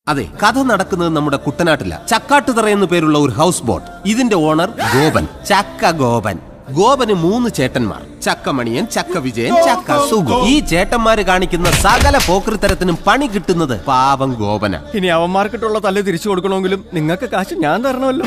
അതെ കഥ നടക്കുന്നത് നമ്മുടെ കുട്ടനാട്ടില ചക്കാട്ടുതറ എന്നു പേരുള്ള ഒരു ഹൗസ് ബോട്ട് ഇതിന്റെ ഓണർ ഗോപൻ ചക്ക ഗോപൻ ഗോപന് മൂന്ന് ചേട്ടന്മാർ ചക്കമണിയൻ ചക്ക വിജയൻ ചക്ക സുഗു ഈ ചേട്ടന്മാര് കാണിക്കുന്ന സകല പോക്കൃത്തരത്തിനും പണി കിട്ടുന്നത് പാവം ഗോപന ഇനി അവന്മാർക്കിട്ടുള്ള തല്ല് തിരിച്ചു കൊടുക്കണമെങ്കിലും നിങ്ങൾക്ക് കാശ് ഞാൻ തരണമല്ലോ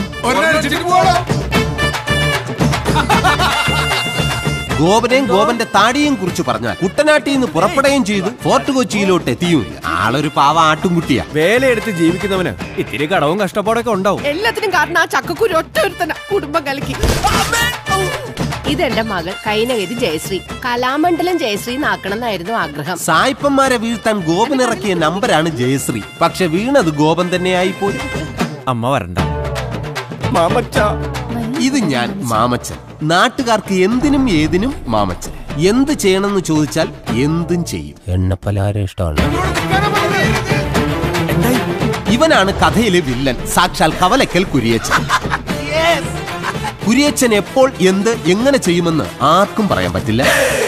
ഗോപനെയും ഗോപന്റെ താടിയും കുറിച്ച് പറഞ്ഞാൽ കുട്ടനാട്ടിൽ നിന്ന് പുറപ്പെടുകയും ചെയ്തു ഫോർട്ട് കൊച്ചിയിലോട്ട് എത്തിയുമില്ല ആളൊരു പാവ ആട്ടുംകുട്ടിയാ വേലയെടുത്ത് ജീവിക്കുന്നവന് ഇത്തിരി കടവും കഷ്ടപ്പാടൊക്കെ ഉണ്ടാവും എല്ലാത്തിനും കാരണം ആ ചക്കക്കുരു ഒറ്റ ഒരുത്തന കുടുംബം കലക്കി ഇതെന്റെ മകൾ കൈനഗരി ജയശ്രീ കലാമണ്ഡലം ജയശ്രീ എന്നാക്കണം എന്നായിരുന്നു ആഗ്രഹം സായിപ്പന്മാരെ വീഴ്ത്താൻ ഗോപൻ ഇറക്കിയ നമ്പരാണ് ജയശ്രീ പക്ഷെ വീണത് ഗോപൻ തന്നെയായി പോയി അമ്മ വരണ്ട മാമച്ച ഇത് ഞാൻ മാമച്ചൻ നാട്ടുകാർക്ക് എന്തിനും ഏതിനും മാമച്ചൻ എന്ത് ചെയ്യണമെന്ന് ചോദിച്ചാൽ എന്തും ചെയ്യും എണ്ണപ്പലാരം ഇഷ്ടമാണ് ഇവനാണ് കഥയിലെ വില്ലൻ സാക്ഷാൽ കവലക്കൽ കുരിയച്ചൻ കുരിയച്ചൻ എപ്പോൾ എന്ത് എങ്ങനെ ചെയ്യുമെന്ന് ആർക്കും പറയാൻ പറ്റില്ല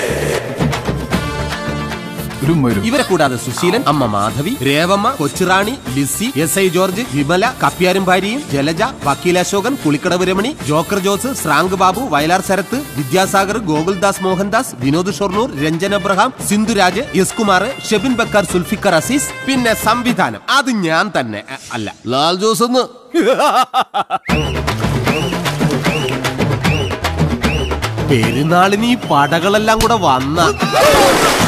ഇവരെ കൂടാതെ സുശീലൻ അമ്മ Madhavi Revamma Kochurani Lissy S I George Vimala കപ്പ്യാരും ഭാര്യയും ജലജ വക്കീൽ അശോകൻ പുളിക്കടവ് രമണി ജോക്കർ ജോസ് ശ്രാങ്ക് ബാബു വയലാർ ശരത്ത് വിദ്യാസാഗർ ഗോകുൽദാസ് മോഹൻദാസ് വിനോദ് ഷൊർണൂർ രഞ്ജൻ അബ്രഹാം സിന്ധുരാജ് എസ് കുമാർ ഷെബിൻ ബക്കർ സുൽഫിക്കർ അസീസ് പിന്നെ സംവിധാനം അത് ഞാൻ തന്നെ അ, അല്ല ലാൽ ജോസ് ഒന്ന് പെരുന്നാളിന് ഈ പടകളെല്ലാം കൂടെ വന്ന